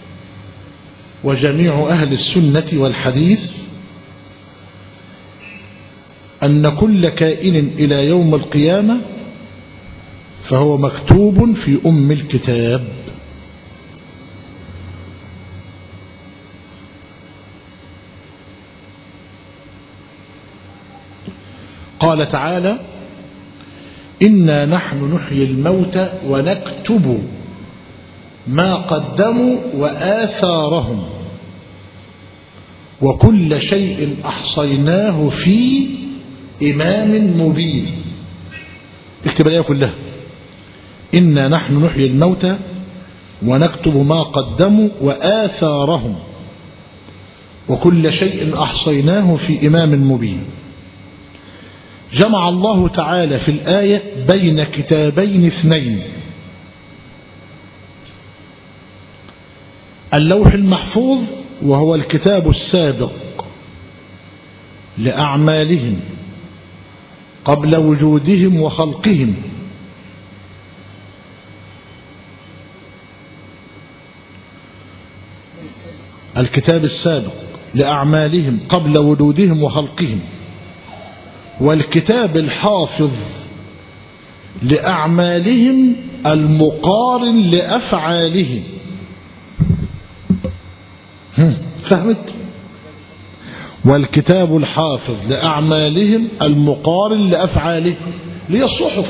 Speaker 1: وجميع أهل السنة والحديث أن كل كائن إلى يوم القيامة فهو مكتوب في أم الكتاب قال تعالى إنا نحن نحيي الموتى ونكتب ما قدموا وآثارهم وكل شيء أحصيناه في إمام مبين اكتب الآية كلها إنا نحن نحيي الموتى ونكتب ما قدموا وآثارهم وكل شيء أحصيناه في إمام مبين جمع الله تعالى في الآية بين كتابين اثنين اللوح المحفوظ وهو الكتاب السابق لأعمالهم قبل وجودهم وخلقهم الكتاب السابق لأعمالهم قبل وجودهم وخلقهم والكتاب الحافظ لأعمالهم المقارن لأفعالهم فهمت والكتاب الحافظ لأعمالهم المقارن لأفعالهم لي الصحف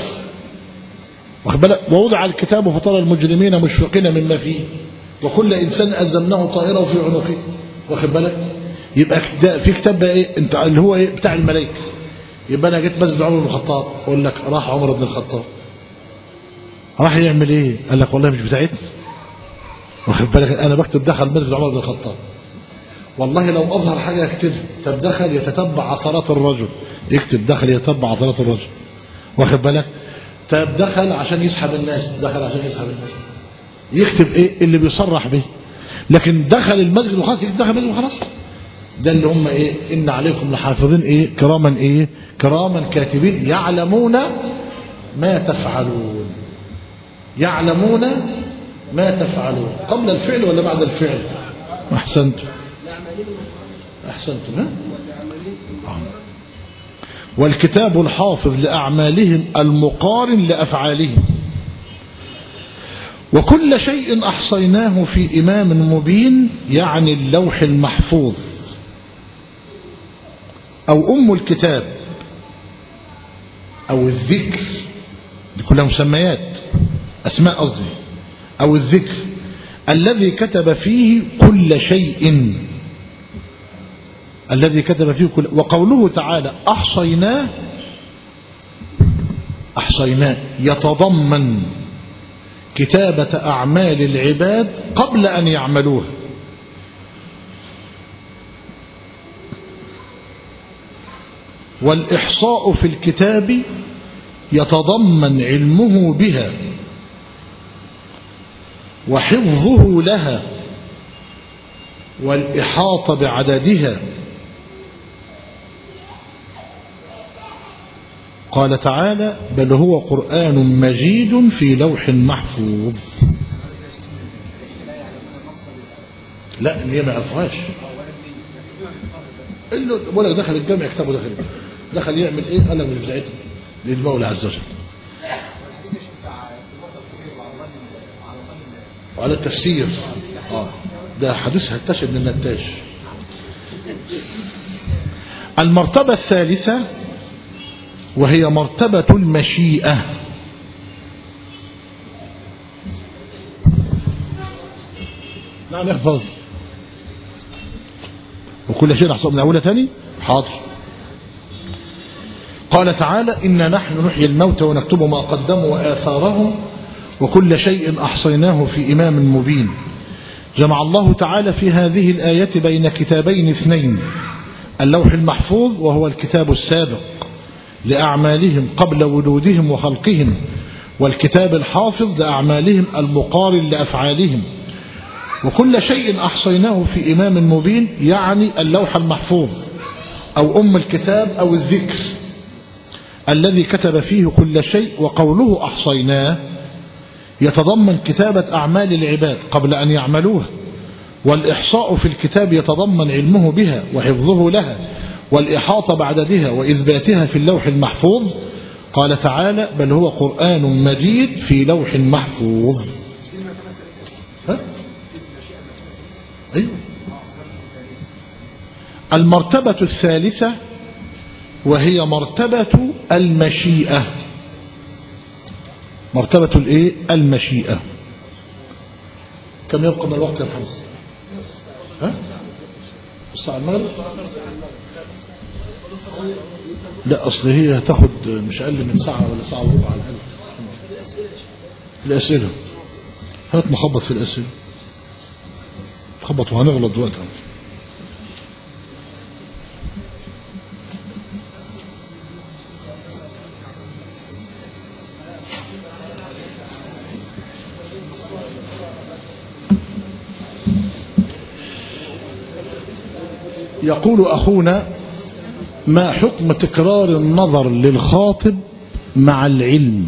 Speaker 1: ووضع الكتاب فترى المجرمين مشفقين مما فيه وكل إنسان ألزمناه طائره في عنقه واخد بالك يبقى في كتاب ايه انت اللي هو ايه بتاع الملائكه يبقى انا جيت مسجد عمر بن الخطاب اقول لك راح عمر بن الخطاب راح يعمل ايه قال لك والله مش بتاعتنا واخد بالك انا بكتب دخل مسجد عمر بن الخطاب والله لو اظهر حاجه يكتبها طب دخل يتتبع عثرات الرجل يكتب دخل يتتبع عثرات الرجل واخد بالك طب دخل عشان يسحب الناس دخل عشان يسحب الناس يكتب ايه اللي بيصرح به لكن دخل المسجد وخلاص دخل المسجد وخلاص ده اللي هم ايه ان عليكم لحافظين ايه كراما ايه كراما كاتبين يعلمون ما تفعلون يعلمون ما تفعلون قبل الفعل ولا بعد الفعل احسنتم احسنتم ها والكتاب الحافظ لأعمالهم المقارن لأفعالهم وكل شيء أحصيناه في إمام مبين يعني اللوح المحفوظ أو أم الكتاب أو الذكر دي كلها مسميات أسماء قصدي أو الذكر الذي كتب فيه كل شيء الذي كتب فيه كل وقوله تعالى أحصيناه أحصيناه يتضمن كتابة أعمال العباد قبل أن يعملوها والإحصاء في الكتاب يتضمن علمه بها وحفظه لها والإحاطة بعددها قال تعالى بل هو قرآن مجيد في لوح محفوظ لا اللي هي ما عرفهاش اللي بقول لك دخل الجامع كتابه دخل دخل يعمل ايه قال مش بتاعتنا للمولى عز وجل وعلى التفسير اه ده حديث هتاش ابن النتاش المرتبة الثالثة وهي مرتبة المشيئة نعم احفظ وكل شيء نحصل من أولى ثاني حاضر قال تعالى إنا نحن نحيي الموت ونكتب ما قدموا وآثارهم وكل شيء أحصيناه في إمام مبين جمع الله تعالى في هذه الآية بين كتابين اثنين اللوح المحفوظ وهو الكتاب السابق لأعمالهم قبل ولودهم وخلقهم والكتاب الحافظ لأعمالهم المقارن لأفعالهم وكل شيء أحصيناه في إمام مبين يعني اللوح المحفوظ أو أم الكتاب أو الذكر الذي كتب فيه كل شيء وقوله أحصيناه يتضمن كتابة أعمال العباد قبل أن يعملوها والإحصاء في الكتاب يتضمن علمه بها وحفظه لها والإحاطة بعددها وإثباتها في اللوح المحفوظ قال تعالى بل هو قرآن مجيد في لوح محفوظ ها؟ أيوه المرتبة الثالثة وهي مرتبة المشيئة مرتبة الايه المشيئة كم يبقى من الوقت يا محمد ها الساعة المغرب لا اصل هي هتاخد مش اقل من ساعة ولا ساعة وربع على الاقل الاسئلة هات مخبط في الاسئلة خبط وهنغلط دلوقتي يقول أخونا ما حكم تكرار النظر للخاطب مع العلم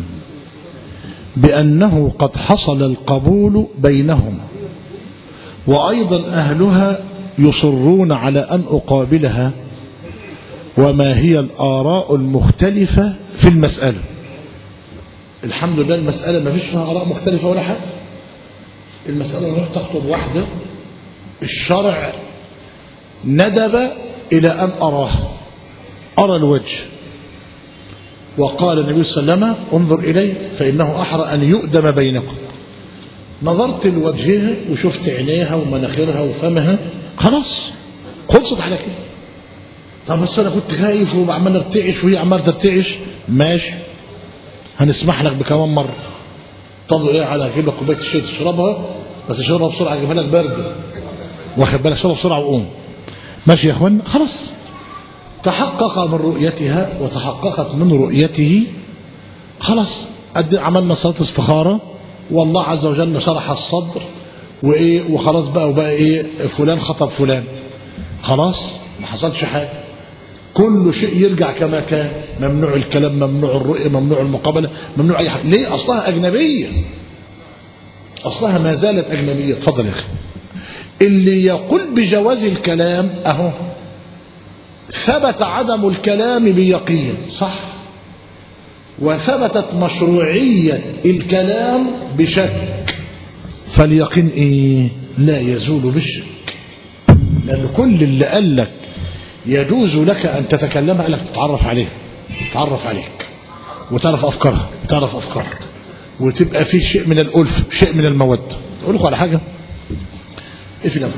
Speaker 1: بأنه قد حصل القبول بينهم وأيضا أهلها يصرون على أن أقابلها وما هي الآراء المختلفة في المسألة الحمد لله المسألة ما فيش فيها آراء مختلفة ولا حاجة المسألة نروح تخطب واحدة الشرع ندب إلى أن أراه أرى الوجه وقال النبي صلى الله عليه وسلم انظر إلي فإنه أحرى أن يؤدم بينكم نظرت لوجهها وشفت عينيها ومناخيرها وفمها خلاص خلصت على كده طب بس انا كنت خايف وعمال ارتعش وهي عماله ترتعش ماشي هنسمح لك بكمان مره تفضل ايه على اجيب لك كوبايه الشاي تشربها بس تشربها بسرعه اجيبها لك بارده واخد بالك شربها بسرعه وقوم ماشي يا اخوان خلاص تحقق من رؤيتها وتحققت من رؤيته خلاص عملنا صلاه استخاره والله عز وجل شرح الصدر وايه وخلاص بقى وبقى ايه فلان خطب فلان خلاص ما حصلش حاجه كل شيء يرجع كما كان ممنوع الكلام ممنوع الرؤية ممنوع المقابلة ممنوع أي حاجة ليه أصلها أجنبية أصلها ما زالت أجنبية اتفضل يا أخي اللي يقول بجواز الكلام أهو ثبت عدم الكلام بيقين صح وثبتت مشروعية الكلام بشك فاليقين ايه لا يزول بالشك لأن كل اللي قال لك يجوز لك أن تتكلم قال لك تتعرف عليه تتعرف عليك وتعرف أفكارها وتعرف أفكارك وتبقى في شيء من الألف شيء من المودة أقول لكم على حاجة ايه في الأمر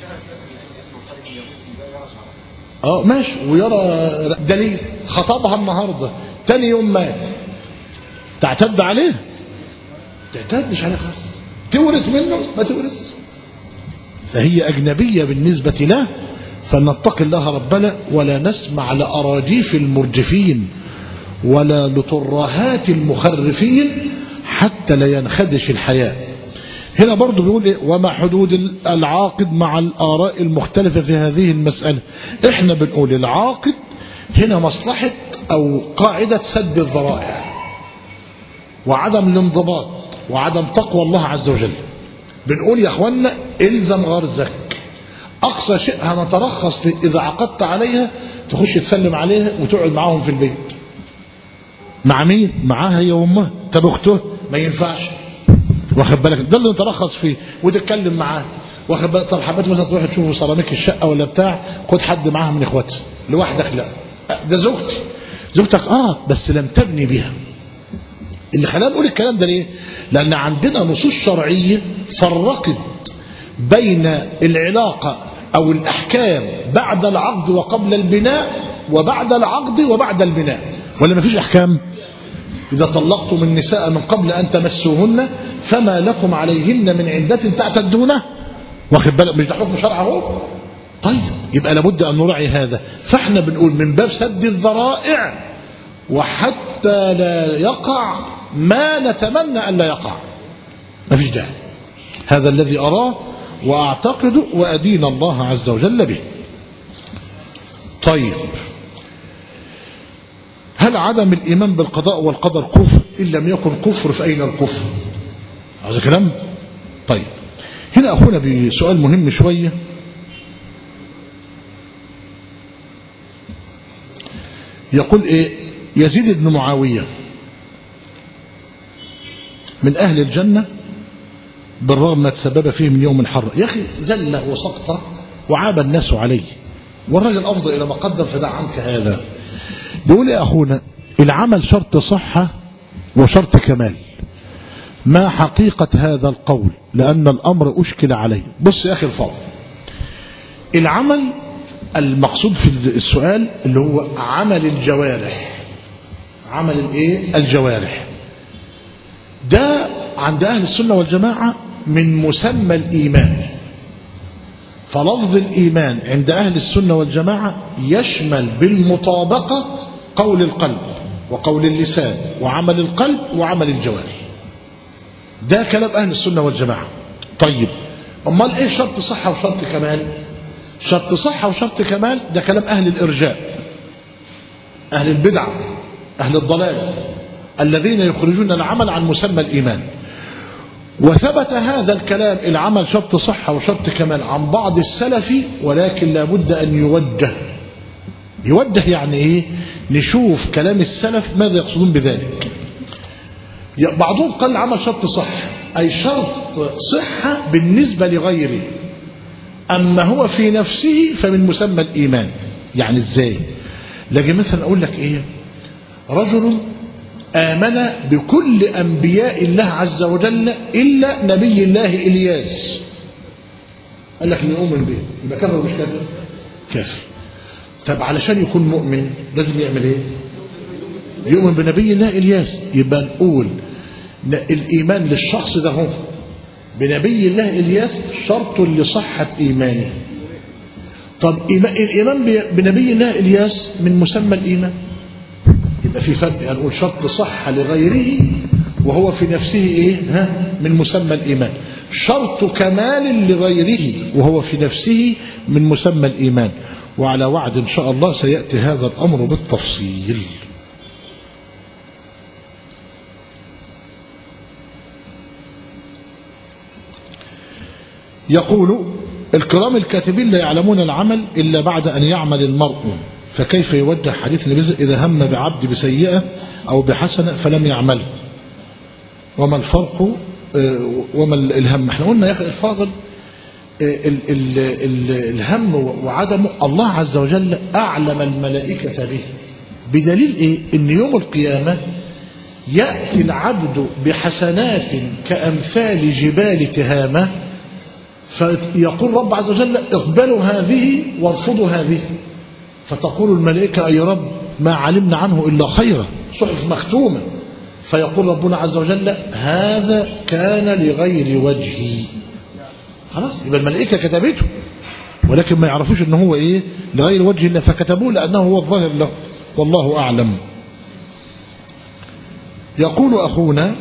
Speaker 1: اه ماشي ويرى دليل خطبها النهارده تاني يوم مات تعتد عليه تعتدش عليه خالص تورث منه ما تورث فهي أجنبية بالنسبة له فلنتقي الله ربنا ولا نسمع لأراجيف المرجفين ولا لطراهات المخرفين حتى لا ينخدش الحياة هنا برضو بيقول إيه وما حدود العاقد مع الآراء المختلفة في هذه المسألة احنا بنقول العاقد هنا مصلحة أو قاعدة سد الذرائع وعدم الانضباط وعدم تقوى الله عز وجل بنقول يا اخوانا الزم غرزك أقصى شيء هنترخص في إذا عقدت عليها تخش تسلم عليها وتقعد معاهم في البيت مع مين؟ معاها هي وامها طب اخته ما ينفعش واخد بالك ده اللي نترخص فيه وتتكلم معاه واخد بالك طب حبيت مثلا تروح تشوف سيراميك الشقه ولا بتاع خد حد معاها من اخواتها لوحدك لا ده زوجتي زوجتك اه بس لم تبني بها اللي خلانا نقول الكلام ده ليه لان عندنا نصوص شرعيه فرقت بين العلاقه او الاحكام بعد العقد وقبل البناء وبعد العقد وبعد البناء ولا مفيش احكام إذا طلقتم النساء من قبل أن تمسوهن فما لكم عليهن من عدة تعتدونه واخد بالك مش ده حكم شرع اهو طيب يبقى لابد أن نراعي هذا فاحنا بنقول من باب سد الذرائع وحتى لا يقع ما نتمنى أن لا يقع ما فيش داعي هذا الذي أراه وأعتقد وأدين الله عز وجل به طيب هل عدم الإيمان بالقضاء والقدر كفر إن لم يكن كفر فأين الكفر هذا كلام طيب هنا أخونا بسؤال مهم شوية يقول إيه يزيد بن معاوية من أهل الجنة بالرغم ما تسبب فيه من يوم حر يا أخي زلة وسقطة وعاب الناس عليه والرجل أفضل إلى ما قدم فدع عنك هذا بيقول يا أخونا العمل شرط صحة وشرط كمال ما حقيقة هذا القول لأن الأمر أشكل عليه بص يا أخي الفاضل العمل المقصود في السؤال اللي هو عمل الجوارح عمل الايه الجوارح ده عند أهل السنة والجماعة من مسمى الإيمان فلفظ الإيمان عند أهل السنة والجماعة يشمل بالمطابقة قول القلب وقول اللسان وعمل القلب وعمل الجوارح ده كلام أهل السنة والجماعة طيب أمال إيه شرط صحة وشرط كمال شرط صحة وشرط كمال ده كلام أهل الإرجاء أهل البدع أهل الضلال الذين يخرجون العمل عن مسمى الإيمان وثبت هذا الكلام العمل شرط صحة وشرط كمال عن بعض السلف ولكن لابد أن يوجه يوجه يعني إيه نشوف كلام السلف ماذا يقصدون بذلك بعضهم قال العمل شرط صحة أي شرط صحة بالنسبة لغيره أما هو في نفسه فمن مسمى الإيمان يعني إزاي لكن مثلا أقول لك إيه رجل آمن بكل أنبياء الله عز وجل إلا نبي الله إلياس قال لك نؤمن به يبقى كافر مش كافر كافر طب علشان يكون مؤمن لازم يعمل ايه يؤمن بنبي الله إلياس يبقى نقول الإيمان للشخص ده هو بنبي الله إلياس شرط لصحة إيمانه طب الإيمان بنبي الله إلياس من مسمى الإيمان يبقى في فرق هنقول شرط صحة لغيره وهو في نفسه إيه ها من مسمى الإيمان شرط كمال لغيره وهو في نفسه من مسمى الإيمان وعلى وعد إن شاء الله سيأتي هذا الأمر بالتفصيل يقول الكرام الكاتبين لا يعلمون العمل إلا بعد أن يعمل المرء فكيف يوجه حديث النبي إذا هم بعبد بسيئة أو بحسنة فلم يعمله وما الفرق وما الهم احنا قلنا يا أخي الفاضل ال ال ال الهم وعدمه الله عز وجل أعلم الملائكة به بدليل إيه إن يوم القيامة يأتي العبد بحسنات كأمثال جبال تهامة فيقول رب عز وجل اقبلوا هذه وارفضوا هذه فتقول الملائكة أي رب ما علمنا عنه إلا خيرا صحف مختومة فيقول ربنا عز وجل هذا كان لغير وجهي خلاص يبقى الملائكة كتبته ولكن ما يعرفوش ان هو ايه لغير وجه الله فكتبوه لانه هو الظاهر له والله اعلم يقول اخونا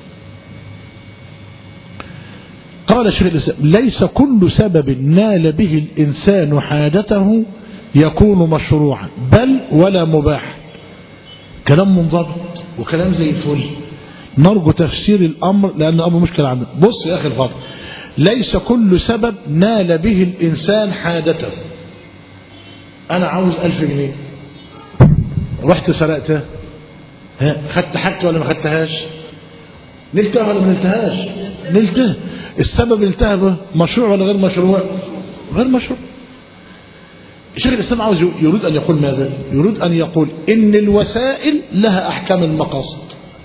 Speaker 1: قال شيخ الاسلام ليس كل سبب نال به الانسان حاجته يكون مشروعا بل ولا مباح كلام منضبط وكلام زي الفل نرجو تفسير الامر لان الامر مشكله عندنا بص يا اخي الفاضل ليس كل سبب نال به الإنسان حاجته أنا عاوز ألف جنيه رحت سرقتها ها خدت حاجتي ولا ما خدتهاش نلتها ولا ما نلتهاش نلتها السبب نلتها به مشروع ولا غير مشروع غير مشروع شيخ الإسلام عاوز يريد أن يقول ماذا يريد أن يقول إن الوسائل لها أحكام المقاصد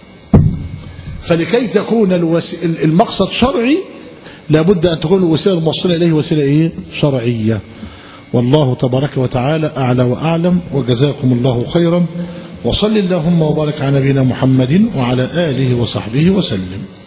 Speaker 1: فلكي تكون الوس... المقصد شرعي لابد أن تكون الوسيلة الموصلة إليه وسيلة إيه؟ شرعية والله تبارك وتعالى أعلى وأعلم وجزاكم الله خيرا وصل اللهم وبارك على نبينا محمد وعلى آله وصحبه وسلم